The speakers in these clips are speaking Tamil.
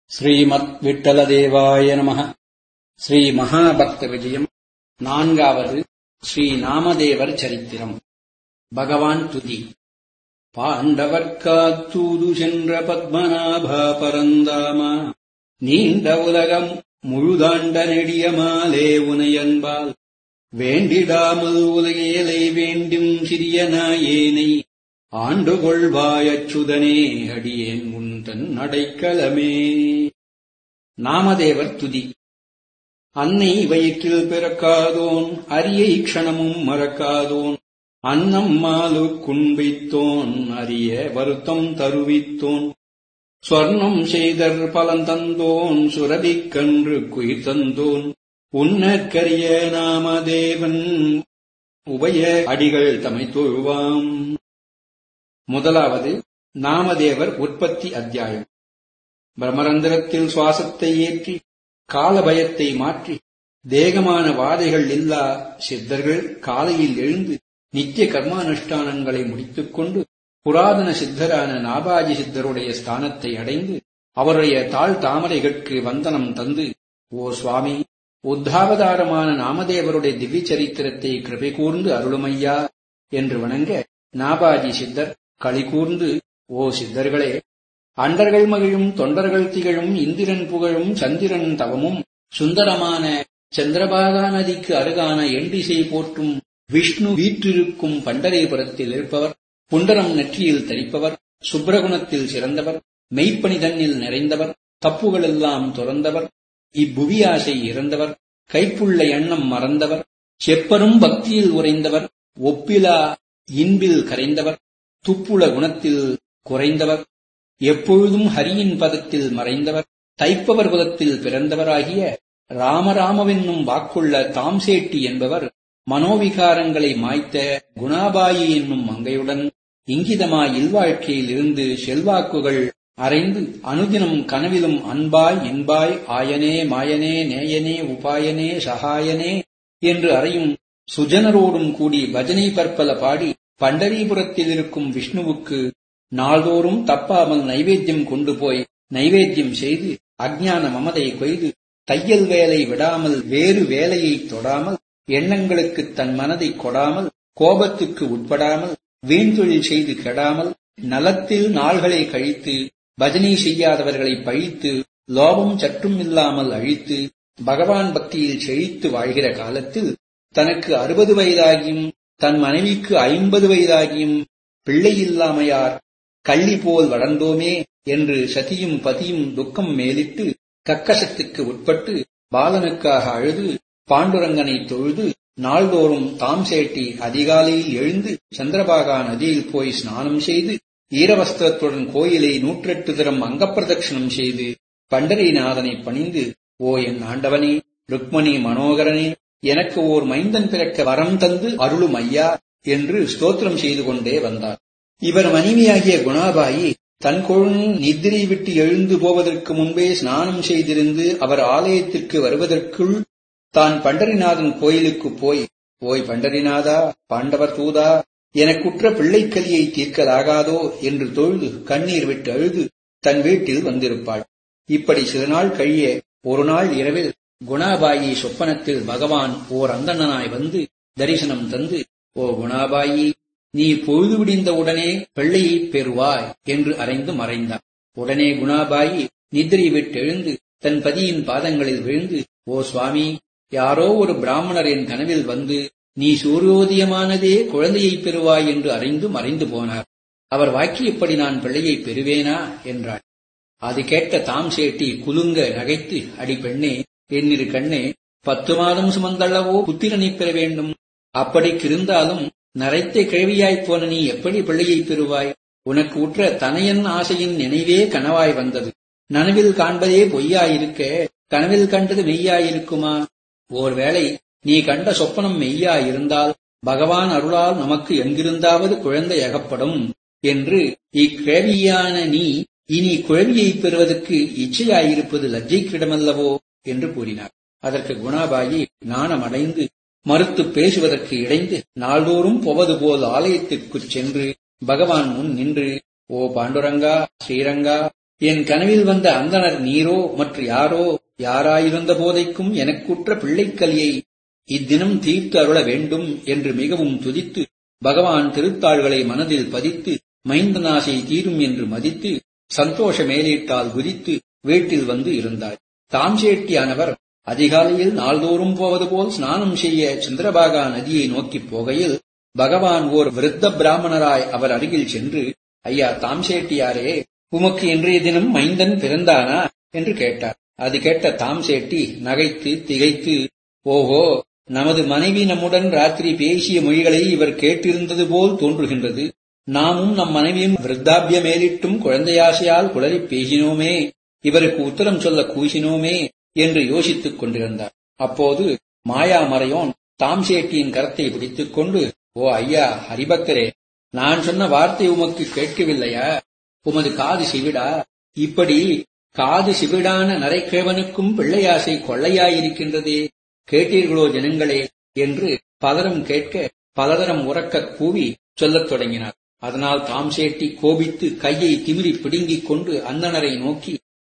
ஸ்ரீமத்விட்டலதேவாய நமः ஸ்ரீமகாபக்த விஜயம் நான்காவது ஸ்ரீ நாமதேவர் சரித்திரம் பகவான் துதி பாண்டவர்க்காத்தூது சென்ற பத்மநாபா பரந்தாமா நீண்ட உலகம் முழுதாண்ட நெடிய மாலே உனையன்பால் வேண்டிடாமல் உலகேலை வேண்டும் சிறிய நாயேனை ஆண்டு கொள்வாயச்சுதனே அடியேன் உன் தன் அடைக்கலமே நாமதேவர் துதி அன்னை வயிற்றில் பிறக்காதோன் அரியை க்ஷணமும் மறக்காதோன் அன்னம் மாலு குண்பித்தோன் அரிய வருத்தம் தருவித்தோன் ஸ்வர்ணம் செய்தர் பலந்தந்தோன் சுரபிக்கன்று குயிர் தந்தோன் உன்னற்கரிய நாமதேவன் உபய அடிகள் தமை தொழுவாம் முதலாவது நாமதேவர் உற்பத்தி அத்தியாயம் பிரமரந்திரத்தில் சுவாசத்தை ஏற்றி காலபயத்தை மாற்றி தேகமான வாதைகள் இல்லா சித்தர்கள் காலையில் எழுந்து நித்திய கர்மானுஷ்டானங்களை முடித்துக் கொண்டு புராதன சித்தரான நாபாஜி சித்தருடைய ஸ்தானத்தை அடைந்து அவருடைய தாழ் தாமரைகளுக்கு வந்தனம் தந்து ஓ சுவாமி உத்தாவதாரமான நாமதேவருடைய திவ்ய சரித்திரத்தை கிருபை கூர்ந்து அருளுமையா என்று வணங்க நாபாஜி சித்தர் களி கூர்ந்து ஓ சித்தர்களே அண்டர்கள் மகிழும் தொண்டர்கள் திகழும் இந்திரன் புகழும் சந்திரன் தவமும் சுந்தரமான சந்திரபாகா நதிக்கு அருகான எண்டிசை போற்றும் விஷ்ணு வீற்றிருக்கும் பண்டரேபுரத்தில் இருப்பவர் புண்டரம் நெற்றியில் தரிப்பவர் சுப்ரகுணத்தில் சிறந்தவர் மெய்ப்பணிதன்னில் நிறைந்தவர் தப்புகளெல்லாம் துறந்தவர் இப்புவியாசை இறந்தவர் கைப்புள்ள எண்ணம் மறந்தவர் செப்பரும் பக்தியில் உறைந்தவர் ஒப்பிலா இன்பில் கரைந்தவர் துப்புள குணத்தில் குறைந்தவர் எப்பொழுதும் ஹரியின் பதத்தில் மறைந்தவர் தைப்பவர் குலத்தில் பிறந்தவராகிய ராமராமவென்னும் வாக்குள்ள தாம்சேட்டி என்பவர் மனோவிகாரங்களை மாய்த்த குணாபாயி என்னும் மங்கையுடன் இங்கிதமாய் இல்வாழ்க்கையில் இருந்து செல்வாக்குகள் அறைந்து அனுதினம் கனவிலும் அன்பாய் இன்பாய் ஆயனே மாயனே நேயனே உபாயனே சகாயனே என்று அறையும் சுஜனரோடும் கூடி பஜனை பற்பல பாடி பண்டரிபுரத்தில் இருக்கும் விஷ்ணுவுக்கு நாள்தோறும் தப்பாமல் நைவேத்தியம் கொண்டு போய் நைவேத்தியம் செய்து அஜ்ஞான மமதை கொய்து தையல் வேலை விடாமல் வேறு வேலையை தொடாமல் எண்ணங்களுக்கு தன் மனதை கொடாமல் கோபத்துக்கு உட்படாமல் வீண்தொழில் செய்து கெடாமல் நலத்தில் நாள்களை கழித்து பஜனை செய்யாதவர்களை பழித்து லோபம் சற்றும் இல்லாமல் அழித்து பகவான் பக்தியில் செழித்து வாழ்கிற காலத்தில் தனக்கு அறுபது வயதாகியும் தன் மனைவிக்கு ஐம்பது வயதாகியும் பிள்ளை இல்லாமையார் கள்ளி போல் வளர்ந்தோமே என்று சதியும் பதியும் துக்கம் மேலிட்டு கக்கசத்துக்கு உட்பட்டு பாலனுக்காக அழுது பாண்டுரங்கனை தொழுது நாள்தோறும் தாம் சேட்டி அதிகாலையில் எழுந்து சந்திரபாகா நதியில் போய் ஸ்நானம் செய்து ஈரவஸ்திரத்துடன் கோயிலை நூற்றெட்டு தினம் அங்கப்பிரதட்சணம் செய்து பண்டரிநாதனை பணிந்து ஓ என் ஆண்டவனே ருக்மணி மனோகரனே எனக்கு ஓர் மைந்தன் பிறக்க வரம் தந்து அருளும் ஐயா என்று ஸ்தோத்திரம் செய்து கொண்டே வந்தார் இவர் மனைவியாகிய குணாபாயி தன் குழந்தை நித்திரை விட்டு எழுந்து போவதற்கு முன்பே ஸ்நானம் செய்திருந்து அவர் ஆலயத்திற்கு வருவதற்குள் தான் பண்டரிநாதன் கோயிலுக்கு போய் ஓய் பண்டரிநாதா பாண்டவர் தூதா எனக்குற்ற பிள்ளைக்கலியை தீர்க்கலாகாதோ என்று தொழுது கண்ணீர் விட்டு அழுது தன் வீட்டில் வந்திருப்பாள் இப்படி சில நாள் கழிய ஒரு நாள் இரவில் குணாபாயி சொப்பனத்தில் பகவான் ஓர் அந்தணனாய் வந்து தரிசனம் தந்து ஓ குணாபாயி நீ பொழுது விடிந்த உடனே பிள்ளையை பெறுவாய் என்று அறைந்து மறைந்தார் உடனே குணாபாயி நிதிரை விட்டெழுந்து தன் பதியின் பாதங்களில் விழுந்து ஓ சுவாமி யாரோ ஒரு பிராமணர் என் கனவில் வந்து நீ சூரியோதயமானதே குழந்தையை பெறுவாய் என்று அறிந்து மறைந்து போனார் அவர் வாக்கியப்படி நான் பிள்ளையை பெறுவேனா என்றார் அது கேட்ட தாம் சேட்டி குலுங்க நகைத்து அடி பெண்ணே என்னிரு கண்ணே பத்து மாதம் சுமந்தள்ளவோ புத்திரனை பெற வேண்டும் அப்படிக்கிருந்தாலும் நரைத்த கிழவியாய்ப் போன நீ எப்படி பிள்ளையை பெறுவாய் உனக்கு உற்ற தனையன் ஆசையின் நினைவே கனவாய் வந்தது நனவில் காண்பதே பொய்யாயிருக்க கனவில் கண்டது மெய்யாயிருக்குமா ஓர்வேளை நீ கண்ட சொப்பனம் மெய்யாயிருந்தால் பகவான் அருளால் நமக்கு எங்கிருந்தாவது குழந்தை அகப்படும் என்று இக்கிழவியான நீ இனி குழவியை பெறுவதற்கு இச்சையாயிருப்பது லஜ்ஜைக்கிடமல்லவோ என்று கூறினார் அதற்கு குணாபாயி நாணமடைந்து மறுத்து பேசுவதற்கு இடைந்து நாள்தோறும் போவது போல் ஆலயத்திற்குச் சென்று பகவான் முன் நின்று ஓ பாண்டுரங்கா ஸ்ரீரங்கா என் கனவில் வந்த அந்தனர் நீரோ மற்ற யாரோ யாராயிருந்த போதைக்கும் எனக்குற்ற பிள்ளைக்கலியை இத்தினம் தீர்த்து அருள வேண்டும் என்று மிகவும் துதித்து பகவான் திருத்தாள்களை மனதில் பதித்து மைந்தனாசை தீரும் என்று மதித்து சந்தோஷ மேலீட்டால் குதித்து வீட்டில் வந்து இருந்தார் தாம்சேட்டியானவர் அதிகாலையில் நாள்தோறும் போவது போல் ஸ்நானம் செய்ய சந்திரபாகா நதியை நோக்கிப் போகையில் பகவான் ஓர் விருத்த பிராமணராய் அவர் அருகில் சென்று ஐயா தாம்சேட்டியாரே உமக்கு இன்றைய தினம் மைந்தன் பிறந்தானா என்று கேட்டார் அது கேட்ட தாம்சேட்டி நகைத்து திகைத்து ஓஹோ நமது மனைவி நம்முடன் ராத்திரி பேசிய மொழிகளை இவர் கேட்டிருந்தது போல் தோன்றுகின்றது நாமும் நம் மனைவியும் விருத்தாபிய மேலிட்டும் குழந்தையாசையால் குளறிப் பேசினோமே இவருக்கு உத்தரம் சொல்ல கூசினோமே என்று யோசித்துக் கொண்டிருந்தார் அப்போது மாயா மறையோன் தாம்சேட்டியின் கரத்தை பிடித்துக் கொண்டு ஓ ஐயா ஹரிபக்தரே நான் சொன்ன வார்த்தை உமக்கு கேட்கவில்லையா உமது காது சிவிடா இப்படி காது சிவிடான நரைக்கிழவனுக்கும் பிள்ளையாசை கொள்ளையாயிருக்கின்றதே கேட்டீர்களோ ஜனங்களே என்று பலரும் கேட்க பலதரம் உறக்கக் கூவி சொல்லத் தொடங்கினார் அதனால் தாம்சேட்டி கோபித்து கையை திமிரி பிடுங்கிக் கொண்டு அந்தணரை நோக்கி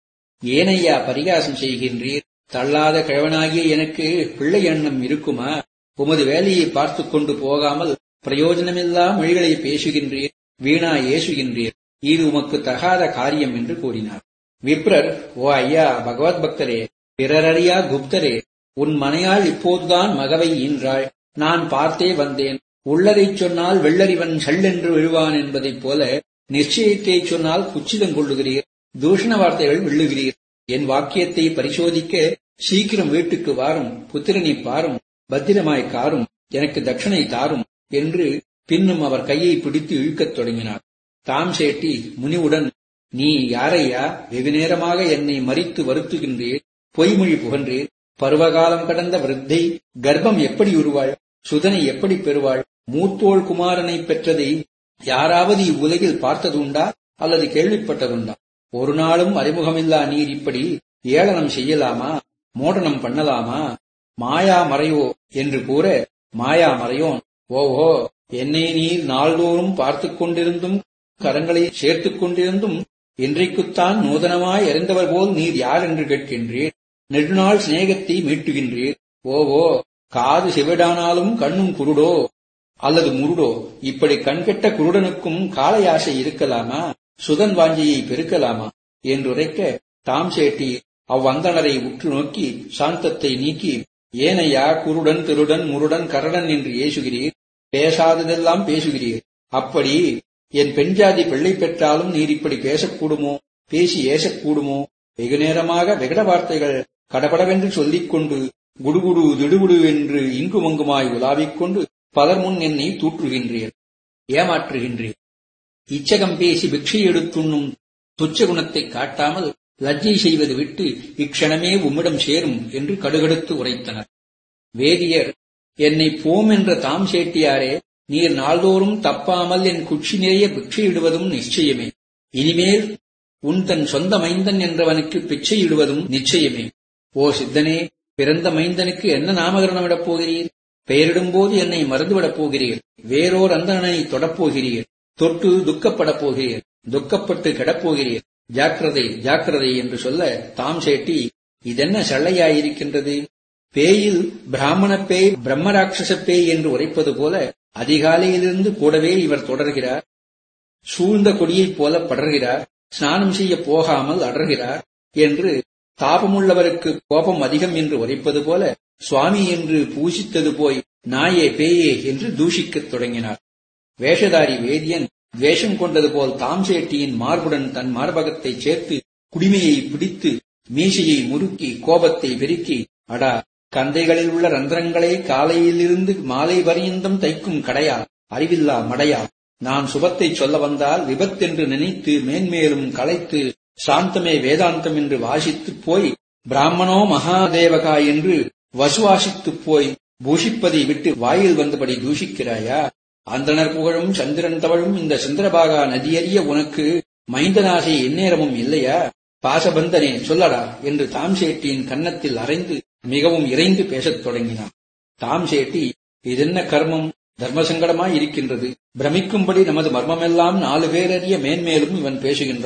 ஏனையா பரிகாசம் செய்கின்றீர் தள்ளாத கிழவனாகிய எனக்கு பிள்ளை எண்ணம் இருக்குமா உமது வேலையை பார்த்துக் கொண்டு போகாமல் பிரயோஜனமில்லா மொழிகளை பேசுகின்றீர் வீணா ஏசுகின்றீர் இது உமக்கு தகாத காரியம் என்று கூறினார் விப்ரர் ஓ ஐயா பகவத் பக்தரே பிறரறியா குப்தரே உன் மனையாள் இப்போதுதான் மகவை ஈன்றாள் நான் பார்த்தே வந்தேன் உள்ளதைச் சொன்னால் வெள்ளறிவன் சல்லென்று விழுவான் என்பதைப் போல நிச்சயத்தைச் சொன்னால் குச்சிதம் கொள்ளுகிறீர் தூஷண வார்த்தைகள் விழுகிறீர் என் வாக்கியத்தை பரிசோதிக்க சீக்கிரம் வீட்டுக்கு வாரும் புத்திரனை பாரும் பத்திரமாய் காரும் எனக்கு தட்சணை தாரும் என்று பின்னும் அவர் கையை பிடித்து இழுக்கத் தொடங்கினார் தாம் சேட்டி முனிவுடன் நீ யாரையா வெகு நேரமாக என்னை மறித்து வருத்துகின்றீர் பொய்மொழி புகன்றீர் பருவகாலம் கடந்த விருத்தை கர்ப்பம் எப்படி உருவாள் சுதனை எப்படி பெறுவாள் மூத்தோள் குமாரனை பெற்றதை யாராவது இவ்வுலகில் பார்த்ததுண்டா அல்லது கேள்விப்பட்டதுண்டா ஒரு நாளும் அறிமுகமில்லா நீர் இப்படி ஏளனம் செய்யலாமா மோடனம் பண்ணலாமா மாயா மறையோ என்று கூற மாயா மறையோன் ஓஹோ என்னை நீர் நாள்தோறும் பார்த்துக் கொண்டிருந்தும் கரங்களை சேர்த்துக் கொண்டிருந்தும் இன்றைக்குத்தான் நூதனமாய் அறிந்தவர் போல் நீர் யார் என்று கேட்கின்றீர் நெடுநாள் சிநேகத்தை மீட்டுகின்றீர் ஓவோ காது செவிடானாலும் கண்ணும் குருடோ அல்லது முருடோ இப்படி கண்கெட்ட குருடனுக்கும் காளையாசை இருக்கலாமா சுதன் வாஞ்சியை பெருக்கலாமா என்றுரைக்க தாம் சேட்டி அவ்வந்தனரை உற்று நோக்கி சாந்தத்தை நீக்கி ஏனையா குருடன் திருடன் முருடன் கரடன் என்று ஏசுகிறீர் பேசாததெல்லாம் பேசுகிறீர் அப்படி என் பெண்ஜாதி பிள்ளை பெற்றாலும் நீர் இப்படி பேசக்கூடுமோ பேசி ஏசக்கூடுமோ வெகு நேரமாக விகட வார்த்தைகள் கடபடவென்று சொல்லிக் கொண்டு குடுகுடு திடுகுடு என்று இங்குமங்குமாய் உலாவிக் கொண்டு பலர் முன் என்னை தூற்றுகின்றீர் ஏமாற்றுகின்றீர் இச்சகம் பேசி பிக்ஷை எடுத்துண்ணும் துச்ச குணத்தை காட்டாமல் லஜ்ஜை செய்வது விட்டு இக்ஷணமே உம்மிடம் சேரும் என்று கடுகடுத்து உரைத்தனர் வேதியர் என்னை போம் என்ற தாம் சேட்டியாரே நீர் நாள்தோறும் தப்பாமல் என் குச்சி நிறைய பிக்ஷையிடுவதும் நிச்சயமே இனிமேல் உன் தன் சொந்த மைந்தன் என்றவனுக்கு பிச்சையிடுவதும் நிச்சயமே ஓ சித்தனே பிறந்த மைந்தனுக்கு என்ன நாமகரணமிடப் போகிறீர் பெயரிடும்போது என்னை மறந்துவிடப் போகிறீர் வேறோர் அந்தனை தொடப்போகிறீர் தொட்டு துக்கப்படப் போகிறீர் துக்கப்பட்டு கிடப்போகிறீர் ஜாக்கிரதை ஜாக்கிரதை என்று சொல்ல தாம் சேட்டி இதென்ன சள்ளையாயிருக்கின்றது பேயில் பிராமண பேய் பிரம்மராட்சச பேய் என்று உரைப்பது போல அதிகாலையிலிருந்து கூடவே இவர் தொடர்கிறார் சூழ்ந்த கொடியைப் போல படர்கிறார் ஸ்நானம் செய்ய போகாமல் அடர்கிறார் என்று தாபமுள்ளவருக்கு கோபம் அதிகம் என்று உரைப்பது போல சுவாமி என்று பூசித்தது போய் நாயே பேயே என்று தூஷிக்கத் தொடங்கினார் வேஷதாரி வேதியன் துவேஷம் கொண்டது போல் தாம்சேட்டியின் மார்புடன் தன் மார்பகத்தை சேர்த்து குடிமையை பிடித்து மீசையை முறுக்கி கோபத்தை பெருக்கி அடா கந்தைகளில் உள்ள ரந்திரங்களை காலையிலிருந்து மாலை வரையந்தம் தைக்கும் கடையா அறிவில்லா மடையா நான் சுபத்தை சொல்ல வந்தால் விபத்தென்று நினைத்து மேன்மேலும் களைத்து சாந்தமே வேதாந்தம் என்று வாசித்துப் போய் பிராமணோ மகாதேவகா என்று வசுவாசித்துப் போய் பூஷிப்பதை விட்டு வாயில் வந்தபடி தூஷிக்கிறாயா அந்தனர் புகழும் சந்திரன் தவழும் இந்த சந்திரபாகா நதியறிய உனக்கு மைந்தனாசை எந்நேரமும் இல்லையா பாசபந்தனே சொல்லடா என்று தாம்சேட்டியின் கன்னத்தில் அரைந்து மிகவும் இறைந்து பேசத் தொடங்கினான் தாம்சேட்டி இதென்ன கர்மம் தர்மசங்கடமாய் இருக்கின்றது பிரமிக்கும்படி நமது மர்மமெல்லாம் நாலு பேரறிய மேன்மேலும் இவன் பேசுகின்றான்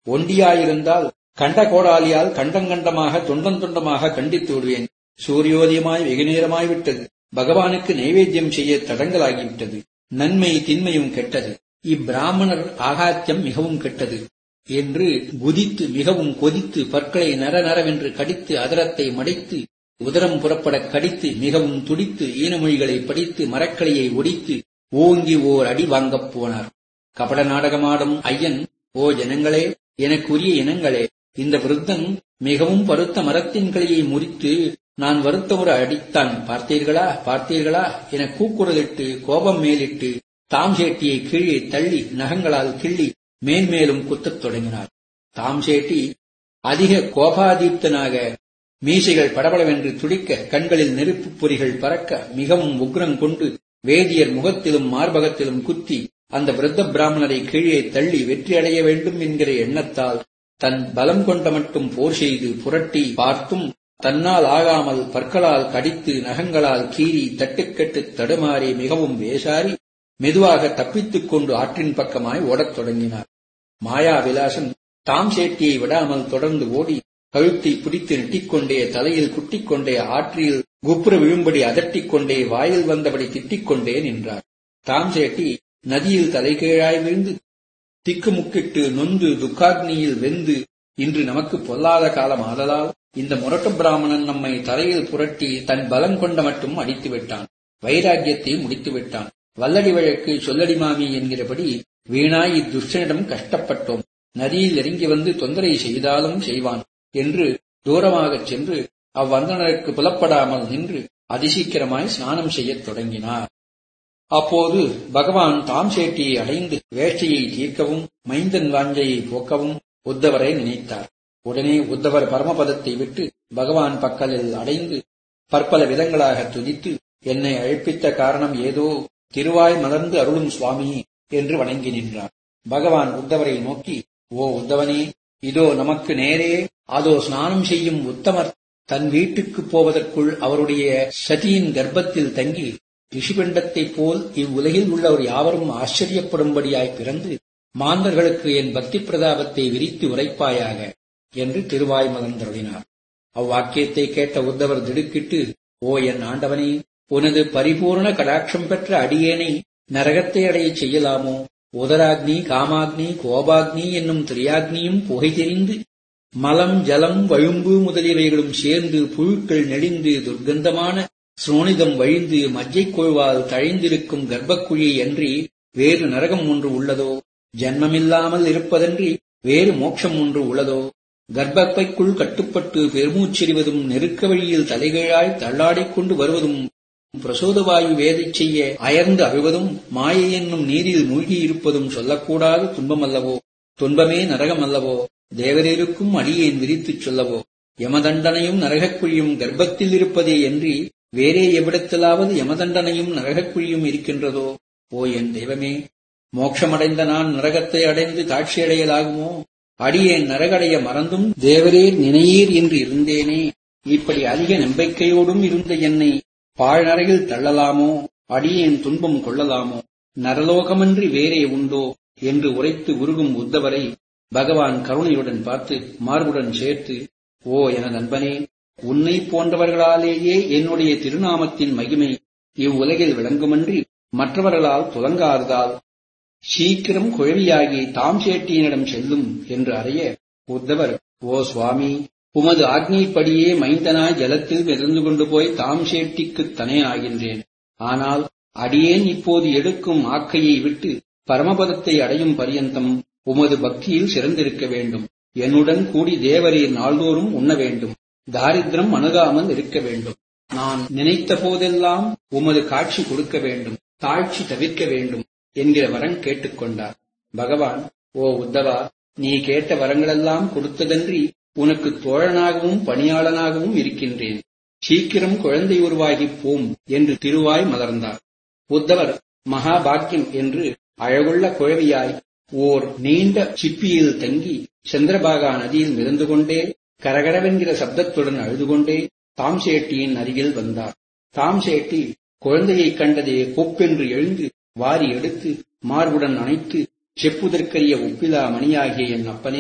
ஒண்டியாயிருந்தால் கண்ட கோடாலியால் கண்டங்கண்டமாக தொண்டம் தொண்டமாக கண்டித்து விடுவேன் சூரியோதயமாய் வெகு நேரமாய் விட்டது பகவானுக்கு நைவேத்தியம் செய்ய தடங்கலாகிவிட்டது நன்மை திண்மையும் கெட்டது இப்பிராமணர் ஆகாத்தியம் மிகவும் கெட்டது என்று குதித்து மிகவும் கொதித்து பற்களை நர நரவென்று கடித்து அதரத்தை மடைத்து உதரம் புறப்பட கடித்து மிகவும் துடித்து ஈனமொழிகளை படித்து மரக்கலையை ஒடித்து ஓங்கி ஓர் அடி வாங்கப் போனார் கபட நாடகமாடும் ஐயன் ஓ ஜனங்களே எனக்குரிய இனங்களே இந்த விருத்தன் மிகவும் பருத்த மரத்தின் கிளையை முறித்து நான் வருத்த ஒரு அடித்தான் பார்த்தீர்களா பார்த்தீர்களா என கூக்குரலிட்டு கோபம் மேலிட்டு தாம் சேட்டியை கீழே தள்ளி நகங்களால் கிள்ளி மேன்மேலும் குத்தத் தொடங்கினார் தாம் சேட்டி அதிக கோபாதீப்தனாக மீசைகள் படபடவென்று துடிக்க கண்களில் நெருப்புப் பொறிகள் பறக்க மிகவும் உக்ரம் கொண்டு வேதியர் முகத்திலும் மார்பகத்திலும் குத்தி அந்த விருத்த பிராமணரை கீழே தள்ளி வெற்றி அடைய வேண்டும் என்கிற எண்ணத்தால் தன் பலம் கொண்ட மட்டும் போர் செய்து புரட்டி பார்த்தும் தன்னால் ஆகாமல் பற்களால் கடித்து நகங்களால் கீறி தட்டுக்கட்டு தடுமாறி மிகவும் வேசாரி மெதுவாக தப்பித்துக் கொண்டு ஆற்றின் பக்கமாய் ஓடத் தொடங்கினார் மாயா விலாசன் தாம் சேட்டியை விடாமல் தொடர்ந்து ஓடி கழுத்தை பிடித்து நெட்டிக்கொண்டே தலையில் குட்டிக்கொண்டே ஆற்றில் குப்புற விழும்படி அதட்டிக் கொண்டே வாயில் வந்தபடி திட்டிக்கொண்டே நின்றார் தாம் சேட்டி நதியில் தலைகீழாய் விழுந்து திக்குமுக்கிட்டு நொந்து துக்காக்னியில் வெந்து இன்று நமக்கு பொல்லாத காலம் ஆதலால் இந்த முரட்டு பிராமணன் நம்மை தரையில் புரட்டி தன் பலம் கொண்ட மட்டும் அடித்து விட்டான் வைராக்கியத்தை முடித்து விட்டான் வல்லடி வழக்கு சொல்லடி மாமி என்கிறபடி வீணாய் இத்துஷ்டனிடம் கஷ்டப்பட்டோம் நதியில் இறங்கி வந்து தொந்தரை செய்தாலும் செய்வான் என்று தூரமாகச் சென்று அவ்வந்தனருக்கு புலப்படாமல் நின்று அதிசீக்கிரமாய் ஸ்நானம் செய்யத் தொடங்கினார் அப்போது பகவான் தாம் சேட்டியை அடைந்து வேஷ்டையை தீர்க்கவும் மைந்தன் வாஞ்சையை போக்கவும் உத்தவரை நினைத்தார் உடனே உத்தவர் பரமபதத்தை விட்டு பகவான் பக்கலில் அடைந்து பற்பல விதங்களாக துதித்து என்னை அழைப்பித்த காரணம் ஏதோ திருவாய் மலர்ந்து அருளும் சுவாமி என்று வணங்கி நின்றார் பகவான் உத்தவரை நோக்கி ஓ உத்தவனே இதோ நமக்கு நேரே அதோ ஸ்நானம் செய்யும் உத்தமர் தன் வீட்டுக்குப் போவதற்குள் அவருடைய சதியின் கர்ப்பத்தில் தங்கி ரிஷிபிண்டத்தைப் போல் இவ்வுலகில் உள்ளவர் யாவரும் ஆச்சரியப்படும்படியாய் பிறந்து மாந்தர்களுக்கு என் பக்தி பிரதாபத்தை விரித்து உரைப்பாயாக என்று திருவாய் மலர்ந்தருளினார் அவ்வாக்கியத்தை கேட்ட உத்தவர் திடுக்கிட்டு ஓ என் ஆண்டவனே உனது பரிபூர்ண கடாட்சம் பெற்ற அடியேனை நரகத்தை அடையச் செய்யலாமோ உதராக்னி காமாக்னி கோபாக்னி என்னும் திரியாக்னியும் புகை தெரிந்து மலம் ஜலம் வழும்பு முதலியவைகளும் சேர்ந்து புழுக்கள் நெளிந்து துர்க்கந்தமான சுரோனிதம் வழிந்து மஜ்ஜைக் கொள்வால் தழைந்திருக்கும் கர்ப்பக்குழியை அன்றி வேறு நரகம் ஒன்று உள்ளதோ ஜன்மமில்லாமல் இருப்பதன்றி வேறு மோட்சம் ஒன்று உள்ளதோ கர்ப்பப்பைக்குள் கட்டுப்பட்டு பெருமூச்செறிவதும் நெருக்க வழியில் தலைகீழாய் தள்ளாடிக்கொண்டு வருவதும் பிரசோதவாயு வேதைச் செய்ய அயர்ந்து அழுவதும் மாயை என்னும் நீரில் மூழ்கியிருப்பதும் சொல்லக்கூடாத துன்பமல்லவோ துன்பமே நரகமல்லவோ தேவரேருக்கும் அடியேன் விரித்துச் சொல்லவோ யமதண்டனையும் நரகக்குழியும் கர்ப்பத்தில் இருப்பதே என்று வேறே எவ்விடத்திலாவது யமதண்டனையும் நரகக்குழியும் இருக்கின்றதோ ஓ என் தெய்வமே மோட்சமடைந்த நான் நரகத்தை அடைந்து காட்சியடையலாகுமோ அடியேன் நரகடைய மறந்தும் தேவரீர் நினையீர் என்று இருந்தேனே இப்படி அதிக நம்பிக்கையோடும் இருந்த என்னை பாழ்நரையில் தள்ளலாமோ அடியேன் துன்பம் கொள்ளலாமோ நரலோகமன்றி வேறே உண்டோ என்று உரைத்து உருகும் உத்தவரை பகவான் கருணையுடன் பார்த்து மார்புடன் சேர்த்து ஓ என நண்பனே உன்னை போன்றவர்களாலேயே என்னுடைய திருநாமத்தின் மகிமை இவ்வுலகில் விளங்குமன்றி மற்றவர்களால் துலங்காததால் சீக்கிரம் குழவியாகி தாம் சேட்டியனிடம் செல்லும் என்று அறைய உத்தவர் ஓ சுவாமி உமது ஆக்னிப்படியே மைந்தனாய் ஜலத்தில் மிதந்து கொண்டு போய் தாம் சேட்டிக்குத் தனே ஆகின்றேன் ஆனால் அடியேன் இப்போது எடுக்கும் ஆக்கையை விட்டு பரமபதத்தை அடையும் பரியந்தம் உமது பக்தியில் சிறந்திருக்க வேண்டும் என்னுடன் கூடி தேவரீர் நாள்தோறும் உண்ண வேண்டும் தாரித்திரம் அணுகாமல் இருக்க வேண்டும் நான் நினைத்த போதெல்லாம் உமது காட்சி கொடுக்க வேண்டும் தாழ்ச்சி தவிர்க்க வேண்டும் என்கிற வரன் கேட்டுக்கொண்டார் பகவான் ஓ உத்தவா நீ கேட்ட வரங்களெல்லாம் கொடுத்ததன்றி உனக்கு தோழனாகவும் பணியாளனாகவும் இருக்கின்றேன் சீக்கிரம் குழந்தை உருவாகிப் போம் என்று திருவாய் மலர்ந்தார் உத்தவர் மகாபாக்கியம் என்று அழகுள்ள குழவியாய் ஓர் நீண்ட சிப்பியில் தங்கி சந்திரபாகா நதியில் மிதந்து கொண்டே கரகரவென்கிற சப்தத்துடன் அழுது கொண்டே தாம் சேட்டியின் அருகில் வந்தார் தாம் சேட்டி குழந்தையைக் கண்டதே கொப்பென்று எழுந்து வாரி எடுத்து மார்புடன் அணைத்து செப்புதற்கரிய ஒப்பிலா மணியாகிய என் அப்பனே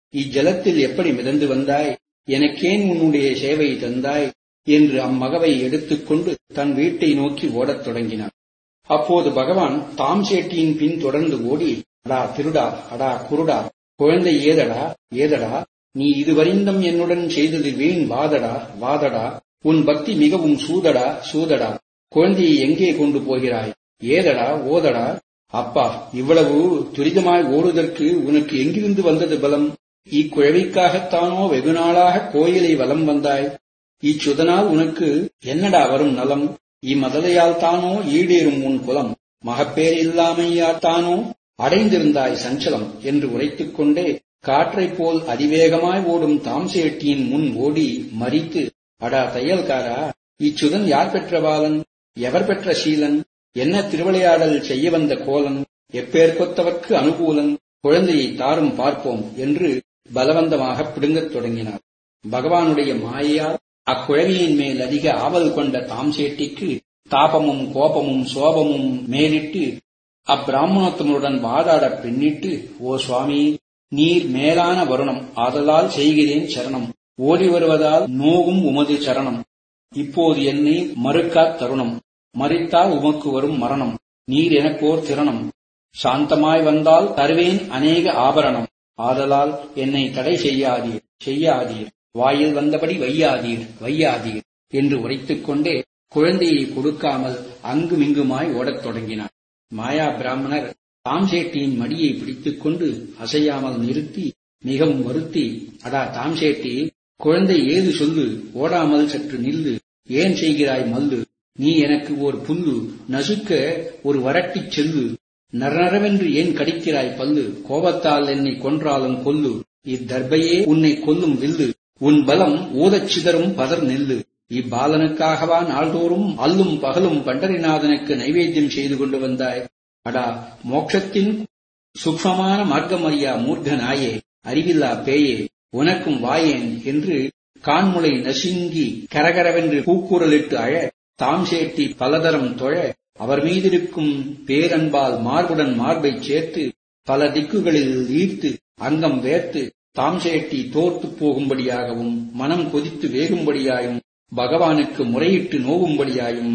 இஜலத்தில் எப்படி மிதந்து வந்தாய் எனக்கேன் உன்னுடைய சேவை தந்தாய் என்று அம்மகவை எடுத்துக்கொண்டு தன் வீட்டை நோக்கி ஓடத் தொடங்கினார் அப்போது பகவான் தாம் சேட்டியின் பின் தொடர்ந்து ஓடி அடா திருடா அடா குருடா குழந்தை ஏதடா ஏதடா நீ இதுவரிந்தம் என்னுடன் செய்தது வீண் வாதடா வாதடா உன் பக்தி மிகவும் சூதடா சூதடா குழந்தையை எங்கே கொண்டு போகிறாய் ஏதடா ஓதடா அப்பா இவ்வளவு துரிதமாய் ஓடுவதற்கு உனக்கு எங்கிருந்து வந்தது பலம் இக்குழவிக்காகத்தானோ வெகுநாளாக கோயிலை வலம் வந்தாய் இச்சுதனால் உனக்கு என்னடா வரும் நலம் இம்மதலையால் தானோ ஈடேறும் உன் குலம் மகப்பேர் இல்லாமையாத்தானோ அடைந்திருந்தாய் சஞ்சலம் என்று உரைத்துக் கொண்டே காற்றைப் போல் அதிவேகமாய் ஓடும் தாம்சேட்டியின் முன் ஓடி மறித்து அடா தையல்காரா இச்சுதன் யார் பெற்ற பாலன் எவர் பெற்ற சீலன் என்ன திருவிளையாடல் செய்ய வந்த கோலன் எப்பேர் கொத்தவர்க்கு அனுகூலன் குழந்தையை தாரும் பார்ப்போம் என்று பலவந்தமாக பிடுங்கத் தொடங்கினார் பகவானுடைய மாயையால் அக்குழவியின் மேல் அதிக ஆவல் கொண்ட தாம்சேட்டிக்கு தாபமும் கோபமும் சோபமும் மேலிட்டு அப்பிராமணத்தனுடன் வாதாட பின்னிட்டு ஓ சுவாமி நீர் மேலான வருணம் ஆதலால் செய்கிறேன் சரணம் ஓடி வருவதால் நோகும் உமது சரணம் இப்போது என்னை மறுக்காத் தருணம் மறித்தால் உமக்கு வரும் மரணம் நீர் எனக்கோர் திறனம் சாந்தமாய் வந்தால் தருவேன் அநேக ஆபரணம் ஆதலால் என்னை தடை செய்யாதீர் செய்யாதீர் வாயில் வந்தபடி வையாதீர் வையாதீர் என்று உரைத்துக் கொண்டே குழந்தையை கொடுக்காமல் அங்குமிங்குமாய் ஓடத் தொடங்கினார் மாயா பிராமணர் தாம்சேட்டியின் மடியை பிடித்துக் கொண்டு அசையாமல் நிறுத்தி மிகவும் வருத்தி அடா தாம்சேட்டி குழந்தை ஏது சொல்லு ஓடாமல் சற்று நில்லு ஏன் செய்கிறாய் மல்லு நீ எனக்கு ஓர் புல்லு நசுக்க ஒரு வரட்டிச் செல்லு நரநரவென்று ஏன் கடிக்கிறாய் பல்லு கோபத்தால் என்னை கொன்றாலும் கொல்லு இத்தர்பையே உன்னை கொல்லும் வில்லு உன் பலம் ஊதச் சிதறும் பதர் நெல்லு இப்பாலனுக்காகவா நாள்தோறும் அல்லும் பகலும் பண்டரிநாதனுக்கு நைவேத்தியம் செய்து கொண்டு வந்தாய் அடா மோட்சத்தின் சூக்மமான மார்க்கமறியா மூர்க்க நாயே அறிவில்லா பேயே உனக்கும் வாயேன் என்று கான்முளை நசுங்கி கரகரவென்று கூக்குரலிட்டு அழ தாம் சேட்டி பலதரம் தொழ அவர் மீதிருக்கும் பேரன்பால் மார்புடன் மார்பைச் சேர்த்து பல திக்குகளில் ஈர்த்து அங்கம் வேர்த்து தாம் சேட்டி தோர்த்துப் போகும்படியாகவும் மனம் கொதித்து வேகும்படியாயும் பகவானுக்கு முறையிட்டு நோகும்படியாயும்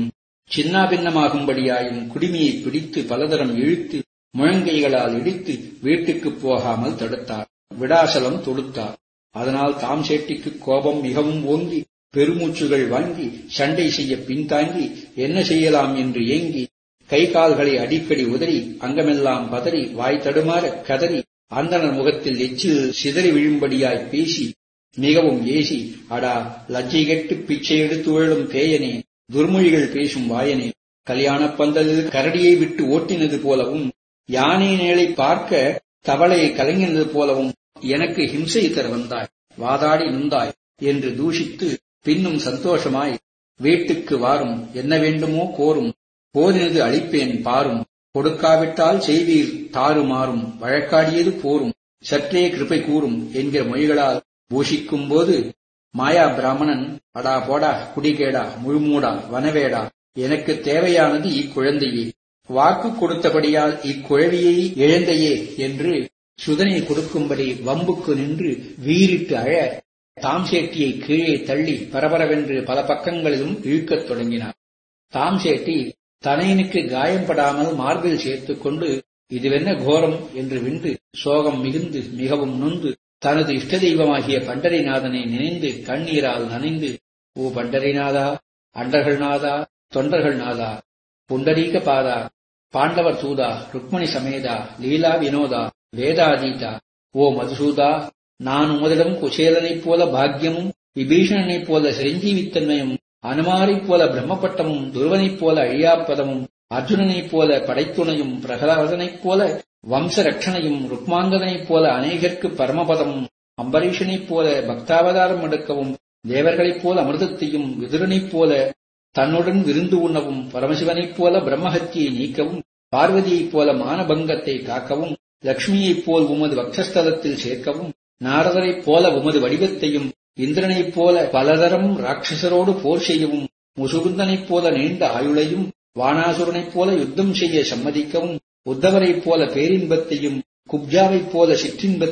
சின்னாபின்னமாகும்படியாயும் குடிமையை பிடித்து பலதரம் இழுத்து முழங்கைகளால் இடித்து வீட்டுக்குப் போகாமல் தடுத்தார் விடாசலம் தொடுத்தார் அதனால் தாம் சேட்டிக்கு கோபம் மிகவும் ஓங்கி பெருமூச்சுகள் வாங்கி சண்டை செய்ய பின்தாங்கி என்ன செய்யலாம் என்று ஏங்கி கை கால்களை அடிக்கடி உதறி அங்கமெல்லாம் பதறி வாய் தடுமாற கதறி அந்தனர் முகத்தில் எச்சில் சிதறி விழும்படியாய் பேசி மிகவும் ஏசி அடா லஜ்ஜை கெட்டு பிச்சை எடுத்து உழலும் பேயனே துர்மொழிகள் பேசும் வாயனே கல்யாணப் பந்தலில் கரடியை விட்டு ஓட்டினது போலவும் யானை நேளை பார்க்க தவளை கலங்கினது போலவும் எனக்கு ஹிம்சை தர வந்தாய் வாதாடி நுந்தாய் என்று தூஷித்து பின்னும் சந்தோஷமாய் வீட்டுக்கு வாரும் என்ன வேண்டுமோ கோரும் போரினது அளிப்பேன் பாரும் கொடுக்காவிட்டால் செய்வீர் தாறுமாறும் வழக்காடியது போரும் சற்றே கிருபை கூறும் என்கிற மொழிகளால் பூஷிக்கும் போது மாயா பிராமணன் அடா போடா குடிகேடா முழுமூடா வனவேடா எனக்கு தேவையானது இக்குழந்தையே வாக்கு கொடுத்தபடியால் இக்குழவியை இழந்தையே என்று சுதனை கொடுக்கும்படி வம்புக்கு நின்று வீறிட்டு அழ தாம்சேட்டியை கீழே தள்ளி பரபரவென்று பல பக்கங்களிலும் இழுக்கத் தொடங்கினார் தாம்சேட்டி தனையனுக்கு காயம்படாமல் மார்பில் சேர்த்துக் கொண்டு இதுவென்ன கோரம் என்று விண்டு சோகம் மிகுந்து மிகவும் நொந்து தனது இஷ்ட தெய்வமாகிய பண்டரிநாதனை நினைந்து கண்ணீரால் நனைந்து ஓ பண்டரிநாதா அண்டர்கள் நாதா தொண்டர்கள் நாதா புண்டரீக பாதா பாண்டவர் தூதா ருக்மணி சமேதா லீலா வினோதா வேதாதீதா ஓ மதுசூதா நான் உமதிடம் குசேலனைப் போல பாக்கியமும் விபீஷணனைப் போல சிரஞ்சீவித்தன்மையும் அனுமாரைப் போல பிரம்மப்பட்டமும் துருவனைப் போல அழியாப்பதமும் அர்ஜுனனைப் போல படைத்துணையும் பிரகலாதனைப் போல வம்ச ரட்சணையும் ருக்மாங்கதனைப் போல அநேகர்க்கு பரமபதமும் அம்பரீஷனைப் போல பக்தாவதாரம் எடுக்கவும் தேவர்களைப் போல அமிர்தத்தையும் விதுரனைப் போல தன்னுடன் விருந்து உண்ணவும் பரமசிவனைப் போல பிரம்மஹத்தியை நீக்கவும் பார்வதியைப் போல மானபங்கத்தை காக்கவும் லக்ஷ்மியைப் போல் உமது வக்ஷஸ்தலத்தில் சேர்க்கவும் நாரதரைப் போல உமது வடிவத்தையும் இந்திரனைப் போல பலதரம் ராட்சசரோடு போர் செய்யவும் முசுகுந்தனைப் போல நீண்ட ஆயுளையும் வானாசுரனைப் போல யுத்தம் செய்ய சம்மதிக்கவும் உத்தவரைப் போல பேரின்பத்தையும் குப்ஜாவைப் போல சிற்றின்பத்தையும்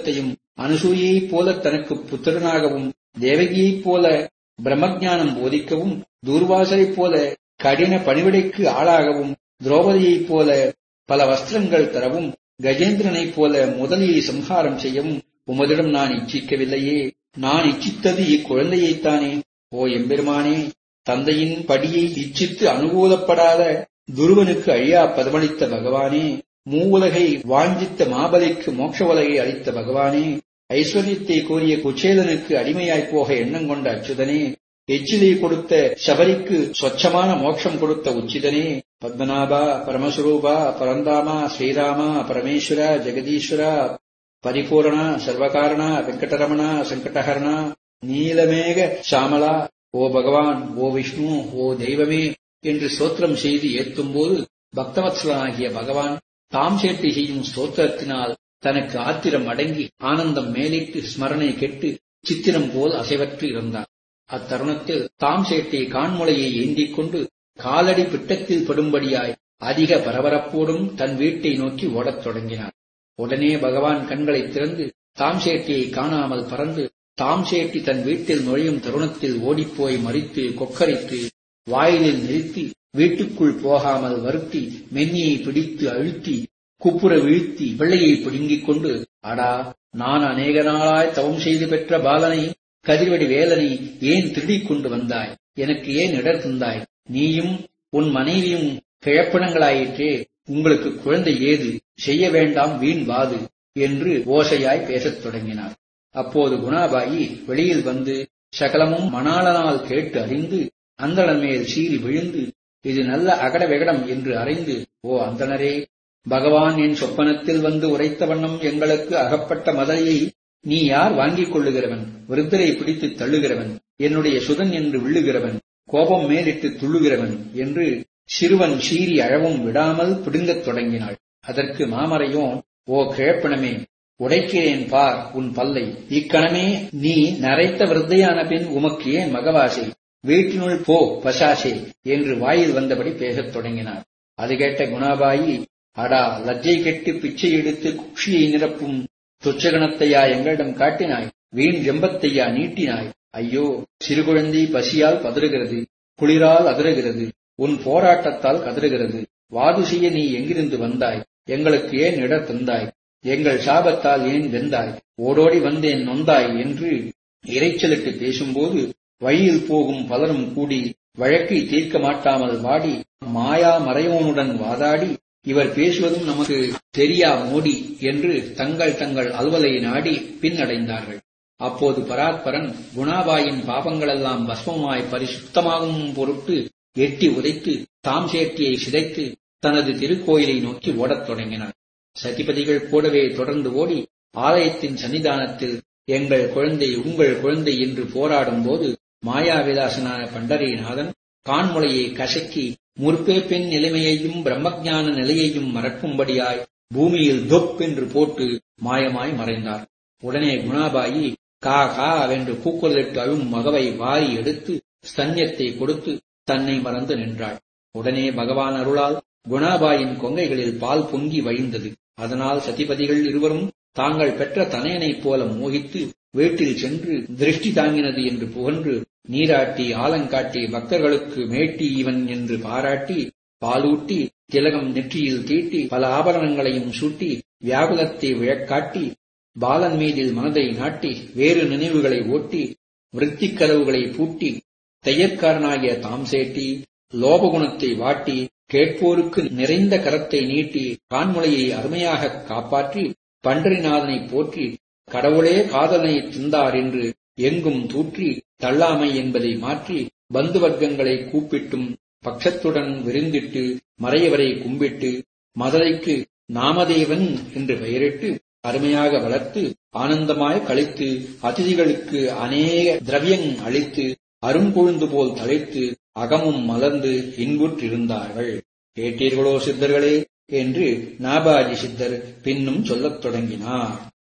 அனுசூயைப் போல தனக்கு புத்திரனாகவும் தேவகியைப் போல பிரம்மஜானம் போதிக்கவும் தூர்வாசரைப் போல கடின பணிவிடைக்கு ஆளாகவும் திரௌபதியைப் போல பல வஸ்திரங்கள் தரவும் கஜேந்திரனைப் போல முதலியை சம்ஹாரம் செய்யவும் உமதிடம் நான் இச்சிக்கவில்லையே நான் இச்சித்தது இக்குழந்தையைத்தானே ஓ எம்பெருமானே தந்தையின் படியை இச்சித்து அனுகூலப்படாத துருவனுக்கு அழியா பதமளித்த பகவானே மூவுலகை வாஞ்சித்த மாபலிக்கு மோட்ச உலகை அளித்த பகவானே ஐஸ்வர்யத்தை கோரிய குச்சேலனுக்கு அடிமையாய்ப் போக எண்ணம் கொண்ட அச்சுதனே எச்சிலை கொடுத்த சபரிக்கு சொச்சமான மோட்சம் கொடுத்த உச்சிதனே பத்மநாபா பரமஸ்வரூபா பரந்தாமா ஸ்ரீராமா பரமேஸ்வர ஜெகதீஸ்வரா பரிபூரணா சர்வகாரணா வெங்கடரமணா சங்கடஹரணா நீலமேக சாமலா ஓ பகவான் ஓ விஷ்ணு ஓ தெய்வமே என்று ஸ்தோத்திரம் செய்து ஏத்தும்போது பக்தவத்சலனாகிய பகவான் தாம் சேர்த்து செய்யும் ஸ்தோத்திரத்தினால் தனக்கு ஆத்திரம் அடங்கி ஆனந்தம் மேலிட்டு ஸ்மரணை கெட்டு சித்திரம் போல் அசைவற்று இருந்தார் அத்தருணத்தில் தாம் சேட்டை கான்முளையை ஏந்திக் கொண்டு காலடி பிட்டத்தில் படும்படியாய் அதிக பரபரப்போடும் தன் வீட்டை நோக்கி ஓடத் தொடங்கினார் உடனே பகவான் கண்களை திறந்து தாம் சேட்டியை காணாமல் பறந்து தாம் சேட்டி தன் வீட்டில் நுழையும் தருணத்தில் ஓடிப்போய் மறித்து கொக்கரித்து வாயிலில் நிறுத்தி வீட்டுக்குள் போகாமல் வருத்தி மென்னியை பிடித்து அழுத்தி குப்புற வீழ்த்தி பிள்ளையை பிடுங்கிக் கொண்டு அடா நான் அநேக நாளாய் தவம் செய்து பெற்ற பாலனை கதிர்வடி வேலனை ஏன் திருடிக் கொண்டு வந்தாய் எனக்கு ஏன் இடர் தந்தாய் நீயும் உன் மனைவியும் கிழப்பினங்களாயிற்றே உங்களுக்கு குழந்தை ஏது செய்ய வேண்டாம் வீண் வாது என்று ஓசையாய் பேசத் தொடங்கினார் அப்போது குணாபாயி வெளியில் வந்து சகலமும் மணாளனால் கேட்டு அறிந்து அந்தணன் மேல் சீறி விழுந்து இது நல்ல அகட வெகடம் என்று அறிந்து ஓ அந்தணரே பகவான் என் சொப்பனத்தில் வந்து உரைத்த வண்ணம் எங்களுக்கு அகப்பட்ட மதையை நீ யார் வாங்கிக் கொள்ளுகிறவன் விருத்தரை பிடித்து தள்ளுகிறவன் என்னுடைய சுதன் என்று விழுகிறவன் கோபம் மேலிட்டு துள்ளுகிறவன் என்று சிறுவன் சீறி அழவும் விடாமல் பிடுங்கத் தொடங்கினாள் அதற்கு மாமரையோன் ஓ கிழப்பணமே உடைக்கிறேன் பார் உன் பல்லை இக்கணமே நீ நரைத்த விருத்தையான பின் உமக்கு ஏன் மகவாசை வீட்டினுள் போ பசாசே என்று வாயில் வந்தபடி பேசத் தொடங்கினார் அது கேட்ட குணாபாயி அடா லஜ்ஜை கெட்டு பிச்சை எடுத்து குக்ஷியை நிரப்பும் துச்சகணத்தையா எங்களிடம் காட்டினாய் வீண் ஜெம்பத்தையா நீட்டினாய் ஐயோ சிறுகுழந்தை பசியால் பதறுகிறது குளிரால் அதிருகிறது உன் போராட்டத்தால் கதறுகிறது வாது செய்ய நீ எங்கிருந்து வந்தாய் எங்களுக்கு ஏன் இடர் தந்தாய் எங்கள் சாபத்தால் ஏன் வெந்தாய் ஓடோடி வந்தேன் நொந்தாய் என்று இறைச்சலிட்டு பேசும்போது வழியில் போகும் பலரும் கூடி வழக்கை தீர்க்க மாட்டாமல் வாடி மாயா மறையோனுடன் வாதாடி இவர் பேசுவதும் நமக்கு தெரியா மோடி என்று தங்கள் தங்கள் அலுவலை நாடி பின்னடைந்தார்கள் அப்போது பராத்பரன் குணாபாயின் பாபங்களெல்லாம் பஸ்மமாய் பரிசுத்தமாகும் பொருட்டு எட்டி உதைத்து தாம் சேட்டியை சிதைத்து தனது திருக்கோயிலை நோக்கி ஓடத் தொடங்கினார் சதிபதிகள் கூடவே தொடர்ந்து ஓடி ஆலயத்தின் சன்னிதானத்தில் எங்கள் குழந்தை உங்கள் குழந்தை என்று போராடும் போது மாயாவிலாசனான பண்டரிநாதன் கான்முளையை கசக்கி முற்பே பெண் நிலைமையையும் பிரம்மஜான நிலையையும் மறக்கும்படியாய் பூமியில் தொப் என்று போட்டு மாயமாய் மறைந்தார் உடனே குணாபாயி கா கா வென்று கூக்குரலிட்டு அழும் மகவை வாரி எடுத்து ஸ்தன்யத்தை கொடுத்து தன்னை மறந்து நின்றாள் உடனே பகவான் அருளால் குணாபாயின் கொங்கைகளில் பால் பொங்கி வழிந்தது அதனால் சதிபதிகள் இருவரும் தாங்கள் பெற்ற தனையனைப் போல மோகித்து வீட்டில் சென்று திருஷ்டி தாங்கினது என்று புகன்று நீராட்டி ஆலங்காட்டி பக்தர்களுக்கு மேட்டி இவன் என்று பாராட்டி பாலூட்டி திலகம் நெற்றியில் தீட்டி பல ஆபரணங்களையும் சூட்டி வியாகுலத்தை விழக்காட்டி பாலன் மீதில் மனதை நாட்டி வேறு நினைவுகளை ஓட்டி விருத்திக் கதவுகளை பூட்டி தையற்காரனாகிய தாம் சேட்டி லோபகுணத்தை வாட்டி கேட்போருக்கு நிறைந்த கரத்தை நீட்டி கான்முளையை அருமையாக காப்பாற்றி பண்டரிநாதனை போற்றி கடவுளே காதலனை திந்தார் என்று எங்கும் தூற்றி தள்ளாமை என்பதை மாற்றி பந்து வர்க்கங்களை கூப்பிட்டும் பட்சத்துடன் விருந்திட்டு மறையவரை கும்பிட்டு மதுரைக்கு நாமதேவன் என்று பெயரிட்டு அருமையாக வளர்த்து ஆனந்தமாய் கழித்து அதிதிகளுக்கு அநேக திரவியங் அளித்து அரும்பொழுந்து போல் தழைத்து அகமும் மலர்ந்து இன்புற்றிருந்தார்கள் கேட்டீர்களோ சித்தர்களே என்று நாபாஜி சித்தர் பின்னும் சொல்லத் தொடங்கினார்